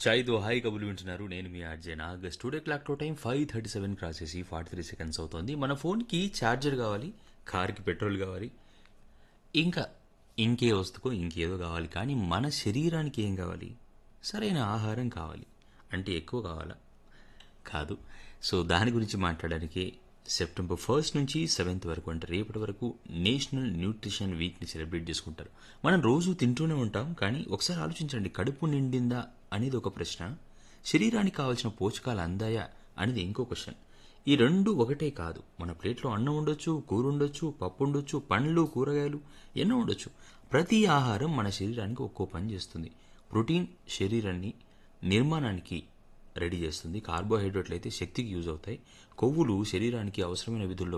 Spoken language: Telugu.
చాయ్తో హాయ్ కబులు వింటున్నారు నేను మీ ఆర్జే నాగ్ స్టూడియో క్లాక్ టో time five thirty seven cross చేసి ఫార్టీ త్రీ సెకండ్స్ అవుతుంది మన ఫోన్కి ఛార్జర్ కావాలి కార్కి పెట్రోల్ కావాలి ఇంకా ఇంకే వస్తుకో ఇంకేదో కావాలి కానీ మన శరీరానికి ఏం కావాలి సరైన ఆహారం కావాలి అంటే ఎక్కువ కావాలా కాదు సో దాని గురించి మాట్లాడడానికి సెప్టెంబర్ ఫస్ట్ నుంచి సెవెంత్ వరకు అంటే రేపటి వరకు నేషనల్ న్యూట్రిషన్ వీక్ని సెలబ్రేట్ చేసుకుంటారు మనం రోజు తింటూనే ఉంటాం కానీ ఒకసారి ఆలోచించండి కడుపు నిండిందా అనేది ఒక ప్రశ్న శరీరానికి కావాల్సిన పోషకాలు అందాయా అనేది ఇంకో క్వశ్చన్ ఈ రెండు ఒకటే కాదు మన ప్లేట్లో అన్నం ఉండొచ్చు కూర ఉండొచ్చు పప్పు ఉండొచ్చు పండ్లు కూరగాయలు ఎన్నో ఉండొచ్చు ప్రతి ఆహారం మన శరీరానికి ఒక్కో పని చేస్తుంది ప్రోటీన్ శరీరాన్ని నిర్మాణానికి రెడీ చేస్తుంది కార్బోహైడ్రేట్లు అయితే శక్తికి యూజ్ అవుతాయి కొవ్వులు శరీరానికి అవసరమైన విధుల్లో